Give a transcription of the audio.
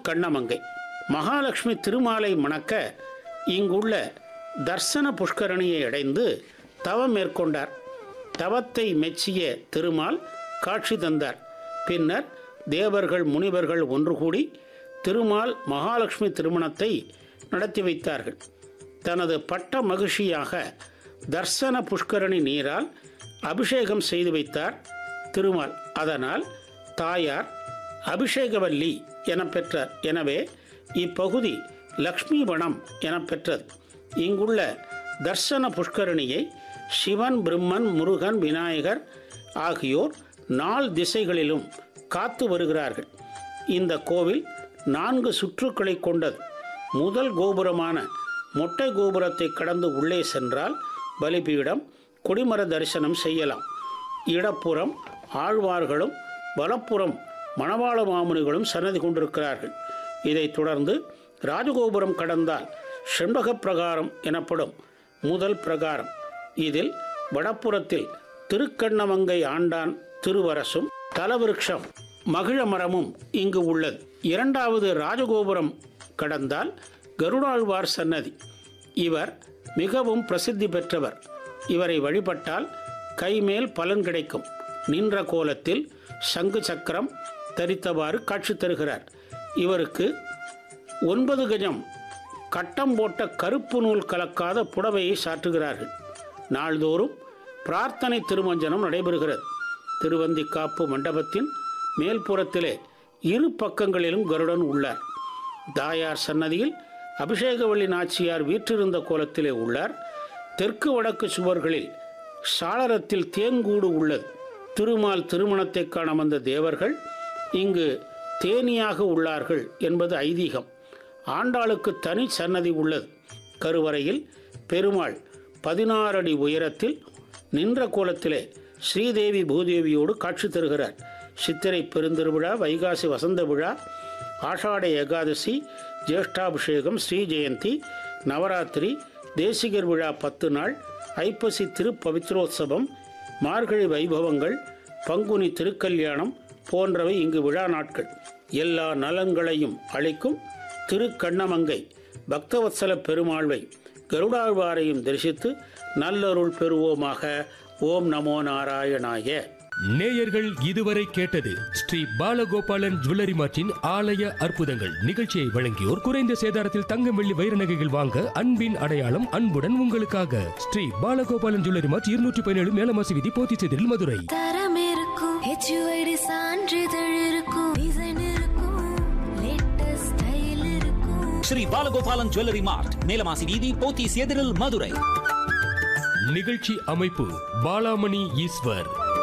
திருக்கண்ணமங்கை மகாலட்சுமி திருமாலை மணக்க இங்குள்ள தர்சன புஷ்கரணியை அடைந்து தவம் மேற்கொண்டார் தவத்தை மெச்சிய திருமால் காட்சி தந்தார் பின்னர் தேவர்கள் முனிவர்கள் ஒன்று கூடி திருமால் மகாலட்சுமி திருமணத்தை நடத்தி வைத்தார்கள் தனது பட்ட மகிழ்ச்சியாக தர்சன புஷ்கரணி நீரால் அபிஷேகம் செய்து வைத்தார் திருமால் அதனால் தாயார் அபிஷேகவல்லி என பெற்றார் எனவே இப்பகுதி லக்ஷ்மி வனம் என பெற்றது இங்குள்ள தர்சன புஷ்கரணியை சிவன் பிரம்மன் முருகன் விநாயகர் ஆகியோர் நால் திசைகளிலும் காத்து வருகிறார்கள் இந்த கோவில் நான்கு சுற்றுக்களை கொண்டது முதல் கோபுரமான மொட்டை கோபுரத்தை கடந்து உள்ளே சென்றால் பலிபீடம் கொடிமர தரிசனம் செய்யலாம் இடப்புறம் ஆழ்வார்களும் வலப்புறம் மணவாள மாமுனிகளும் சன்னதி கொண்டிருக்கிறார்கள் இதைத் தொடர்ந்து ராஜகோபுரம் கடந்தால் செண்பக பிரகாரம் எனப்படும் முதல் பிரகாரம் இதில் வடப்புறத்தில் திருக்கண்ணமங்கை ஆண்டான் திருவரசும் தலவிருட்சம் மகிழ மரமும் இங்கு உள்ளது இரண்டாவது ராஜகோபுரம் கடந்தால் கருடாழ்வார் சன்னதி இவர் மிகவும் பிரசித்தி பெற்றவர் இவரை வழிபட்டால் கைமேல் பலன் கிடைக்கும் நின்ற கோலத்தில் சங்கு சக்கரம் தரித்தவாறு காட்சி தருகிறார் இவருக்கு ஒன்பது கஜம் கட்டம் போட்ட கருப்பு நூல் கலக்காத புடவையை சாற்றுகிறார்கள் நாள்தோறும் பிரார்த்தனை திருமஞ்சனம் நடைபெறுகிறது திருவந்திக்காப்பு மண்டபத்தின் மேல்புறத்திலே இரு பக்கங்களிலும் கருடன் உள்ளார் தாயார் சன்னதியில் அபிஷேகவள்ளி நாச்சியார் வீற்றிருந்த கோலத்திலே உள்ளார் தெற்கு வடக்கு சுவர்களில் சாளரத்தில் தேன்கூடு உள்ளது திருமால் திருமணத்தை காண வந்த தேவர்கள் இங்கு தேனியாக உள்ளார்கள் என்பது ஐதீகம் ஆண்டாளுக்கு தனி சன்னதி உள்ளது கருவறையில் பெருமாள் பதினாறு அடி உயரத்தில் நின்ற கோலத்திலே ஸ்ரீதேவி பூதேவியோடு காட்சி தருகிறார் சித்திரை பெருந்திருவிழா வைகாசி வசந்த விழா ஆஷாட ஏகாதசி ஜேஷ்டாபிஷேகம் ஸ்ரீ ஜெயந்தி நவராத்திரி தேசிகர் விழா பத்து நாள் ஐப்பசி திருப்பவித்ரோத்சவம் மார்கழி வைபவங்கள் பங்குனி திருக்கல்யாணம் போன்றவை இங்கு விழா நாட்கள் எல்லா நலங்களையும் அளிக்கும் திருக்கண்ணமங்கை பக்தவத்சல பெருமாள்வை கருடாழ்வாரையும் தரிசித்து நல்லருள் பெறுவோமாக ஓம் நமோ நாராயணாய நேயர்கள் இதுவரை கேட்டது ஸ்ரீ பாலகோபாலன் ஜுவல்லரி மார்ட்டின் ஆலய அற்புதங்கள் நிகழ்ச்சியை வழங்கியோர் குறைந்த சேதாரத்தில் தங்கம் வெள்ளி வைர நகைகள் வாங்க அன்பின் அடையாளம் அன்புடன் உங்களுக்காக ஸ்ரீ பாலகோபாலன் ஜுவல்லரி மார்ட் இருநூற்றி பதினேழு மேலமாசி விதி போத்திச்செதில் மதுரை தரம் இருக்கும் ஹெச்யூஐடி சான்றிதழ் இருக்கும் டிசைன் இருக்கும் லேட்டஸ்ட் ஸ்டைல் இருக்கும் ஸ்ரீ பாலகோபாலன் ஜுவல்லரி மார்ட் மேலமாசி வீதி போத்தீஸ் எதிரில் மதுரை நிகழ்ச்சி அமைப்பு பாலாமணி ஈஸ்வர்